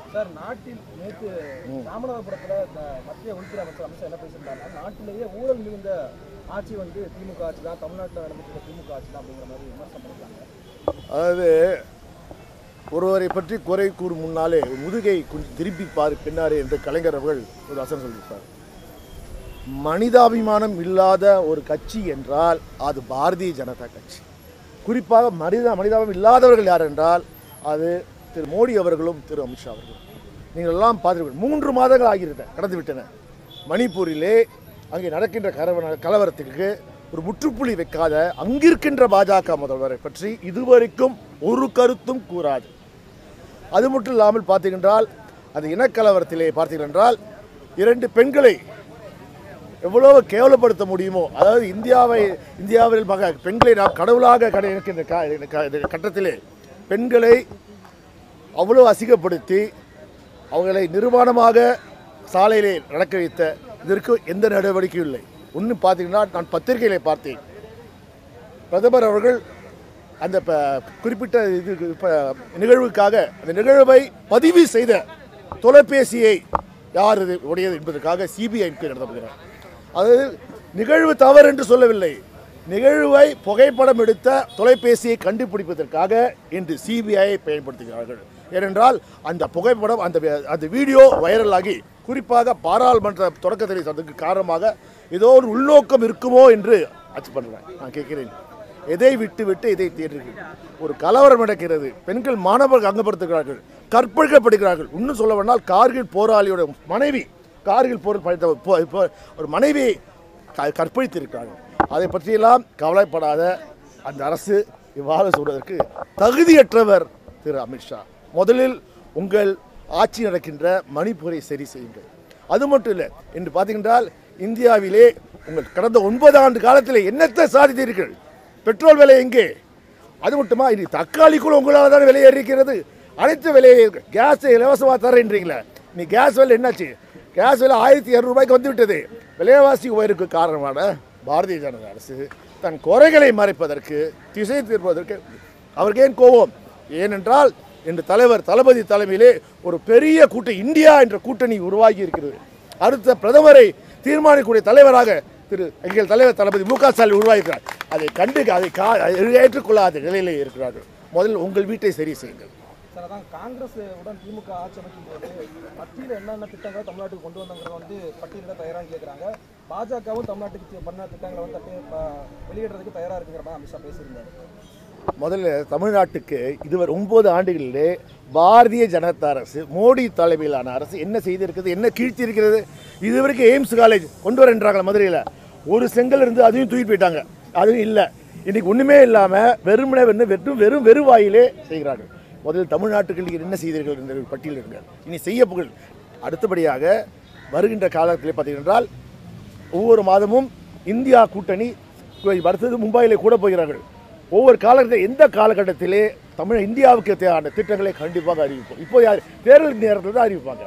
sir நாட்டில் நேற்று ராமநாதபுரத்துல இந்த மத்திய உள்துறை அமைச்சர் அமித்ஷா என்ன பேசியிருந்தாருன்னா நாட்டிலேயே ஊழல் மிகுந்த ஆட்சி வந்து திமுக ஆட்சி தான் தமிழ்நாட்டில் நடந்துட்டு இருக்க திமுக ஆட்சி தான் அப்படிங்கிற மாதிரி விமர்சனம் பண்ணிருக்காங்க அதாவது ஒருவரை பற்றி குறை கூறும் முன்னாலே முதுகை கொஞ்சம் திருப்பி பாரு பின்னாரே என்று கலைஞர் அவர்கள் ஒரு வசனம் சொல்லியிருப்பார் மனிதாபிமானம் இல்லாத ஒரு கட்சி என்றால் அது பாரதிய ஜனதா கட்சி குறிப்பாக மனித மனிதாபிமானம் இல்லாதவர்கள் யார் என்றால் அது திரு மோடி அவர்களும் திரு அமித்ஷா அவர்களும் நீங்கள் எல்லாம் பார்த்துருப்பீங்க மூன்று மாதங்கள் ஆகியிருந்த கடந்து விட்டன மணிப்பூரிலே அங்கே நடக்கின்ற கலவர கலவரத்துக்கு ஒரு முற்றுப்புள்ளி வைக்காத அங்கிருக்கின்ற பாஜக முதல்வரை பற்றி இதுவரைக்கும் ஒரு கருத்தும் கூறாது அது மட்டும் இல்லாமல் பார்த்தீங்கன்றால் அந்த இனக்கலவரத்திலே பார்த்தீர்கள் என்றால் இரண்டு பெண்களை எவ்வளவு கேவலப்படுத்த முடியுமோ அதாவது இந்தியாவை இந்தியாவில் மக பெண்களை நாம் கடவுளாக கடை இருக்கின்ற கா- க- இந்த கட்டத்திலே பெண்களை அவ்வளோ அசிங்கப்படுத்தி அவர்களை நிர்வாணமாக சாலையிலே நடக்க வைத்த இதற்கு எந்த நடவடிக்கையும் இல்லை ஒன்று பார்த்தீங்கன்னா நான் பத்திரிகையிலே பார்த்தேன் பிரதமர் அவர்கள் அந்த ப- குறிப்பிட்ட இது இப்ப நிகழ்வுக்காக அந்த நிகழ்வை பதிவு செய்த தொலைபேசியை யார் இது உடையது என்பதற்காக சிபிஐ நடத்தப்படுகிறார் அதாவது நிகழ்வு தவறு என்று சொல்லவில்லை நிகழ்வை புகைப்படம் எடுத்த தொலைபேசியை கண்டுபிடிப்பதற்காக இன்று சிபிஐயை பயன்படுத்துகிறார்கள் ஏனென்றால் அந்த புகைப்படம் அந்த வி- அந்த வீடியோ வைரலாகி குறிப்பாக பாராளுமன்ற தொடக்கத்தில் சொன்னதுக்கு காரணமாக ஏதோ ஒரு உள்நோக்கம் இருக்குமோ என்று அச்சு பண்ணுறேன் நான் கேட்கிறேன் எதை விட்டு விட்டு எதை தேடுகிறீர்கள் ஒரு கலவரம் நடக்கிறது பெண்கள் மாணவர்கள் அங்கப்படுத்துகிறார்கள் கற்பழிக்கப்படுகிறார்கள் இன்னும் சொல்ல வேணால் கார்கில் போராளியோட மனைவி கார்கில் போர் படித்த போ- போ- ஒரு மனைவியை க- கற்பழித்திருக்கிறார்கள் அதை பற்றியெல்லாம் கவலைப்படாத அந்த அரசு இவ்வாறு சொல்வதற்கு தகுதியற்றவர் திரு அமித்ஷா முதலில் உங்கள் ஆட்சி நடக்கின்ற மணிப்பூரை சரி செய்யுங்கள் அது மட்டும் இல்லை என்று பார்த்தீங்கன்றால் இந்தியாவிலே உங்கள் கடந்த ஒன்பது ஆண்டு காலத்தில் என்னத்தை சாதித்தீர்கள் பெட்ரோல் விலை எங்கே அது மட்டுமா இது தக்காளி கூட உங்களால் தான் விலை ஏறிக்கிறது அனைத்து விலையை கேஸ் இலவசமாக தரேன்றீங்களே நீ கேஸ் விலை என்னாச்சு கேஸ் விலை ஆயிரத்தி இரநூறுபாய்க்கு வந்து விட்டது விலைவாசி உயருக்கு காரணமான பாரதிய ஜனதா அரசு தன் குறைகளை மறைப்பதற்கு திசை திருப்பதற்கு அவருக்கு ஏன் கோபம் ஏனென்றால் இன்று தலைவர் தளபதி தலைமையிலே ஒரு பெரிய கூட்டணி இந்தியா என்ற கூட்டணி உருவாகி இருக்கிறது அடுத்த பிரதமரை தீர்மானிக்கக்கூடிய தலைவராக திரு எங்கள் தலைவர் தளபதி மு க ஸ்டாலின் உருவாகிறார் அதை கண்டு அதை கா ஏற்றுக்கொள்ளாத நிலையிலே இருக்கிறார்கள் முதலில் உங்கள் வீட்டை சரி செய்யுங்கள் சார் அதான் காங்கிரஸ் உடன் திமுக ஆட்சி அமைக்கும் போது மத்தியில் என்னென்ன திட்டங்கள் தமிழ்நாட்டுக்கு கொண்டு வந்தாங்கிறத வந்து பட்டியலிட தயாரான்னு கேட்குறாங்க பாஜகவும் தமிழ்நாட்டுக்கு தி- பண்ண திட்டங்களை வந்து அப்படியே ப- வெளியிடுறதுக்கு தயாராக இருக்குங்கிற மாதிரி அமித்ஷா பேசியிருந்தாரு முதல்ல தமிழ்நாட்டுக்கு இதுவரை ஒன்பது ஆண்டுகளிலே பாரதிய ஜனதா அரசு மோடி தலைமையிலான அரசு என்ன செய்திருக்கிறது என்ன கீழ்த்தி இருக்கிறது இதுவரைக்கும் எய்ம்ஸ் காலேஜ் கொண்டு வரேன்றாங்க மதுரையில் ஒரு செங்கல் இருந்து அதையும் தூக்கிட்டு போயிட்டாங்க அதுவும் இல்லை இன்னைக்கு ஒன்றுமே இல்லாமல் வெறுமனே வந்து வெறும் வெறும் வெறுவாயிலே செய்கிறார்கள் முதலில் தமிழ்நாட்டுக்கு நீங்கள் என்ன செய்தீர்கள் என்ற பட்டியல் இருங்கள் இனி செய்ய புகழ் அடுத்தபடியாக வருகின்ற காலத்தில் பார்த்தீங்கன்றால் ஒவ்வொரு மாதமும் இந்தியா கூட்டணி அடுத்தது மும்பையிலே கூட போகிறார்கள் ஒவ்வொரு காலகட்டத்தில் எந்த காலகட்டத்திலே தமிழ் இந்தியாவுக்கு தேவையான திட்டங்களை கண்டிப்பாக அறிவிப்போம் இப்போ யார் தேர்தல் நேரத்தில் தான் அறிவிப்பாங்க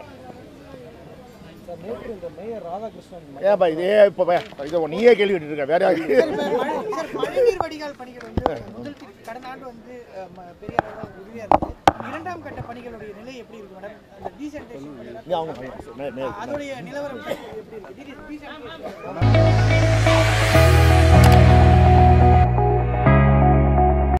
சார் நேற்று இந்த மேயர் ராதாகிருஷ்ணன் ஏன்பா இதே இப்போ இதை நீயே கேள்வி கேட்டுருக்க வேற யாரு சார் மழைநீர் வடிகால் பணிகள் வந்து முதல் தி- கடந்த ஆண்டு வந்து அஹ், ம- பெரிய அளவில் உதவியா இருந்தது இரண்டாம் கட்ட பணிகளுடைய நிலை எப்படி இருக்கு மேடம் அந்த டீசென்டேஷன் நீ அவங்க மே- மே- மே- அதோடைய நிலவரம் எப்படி இருக்கு டீசென்டேஷன்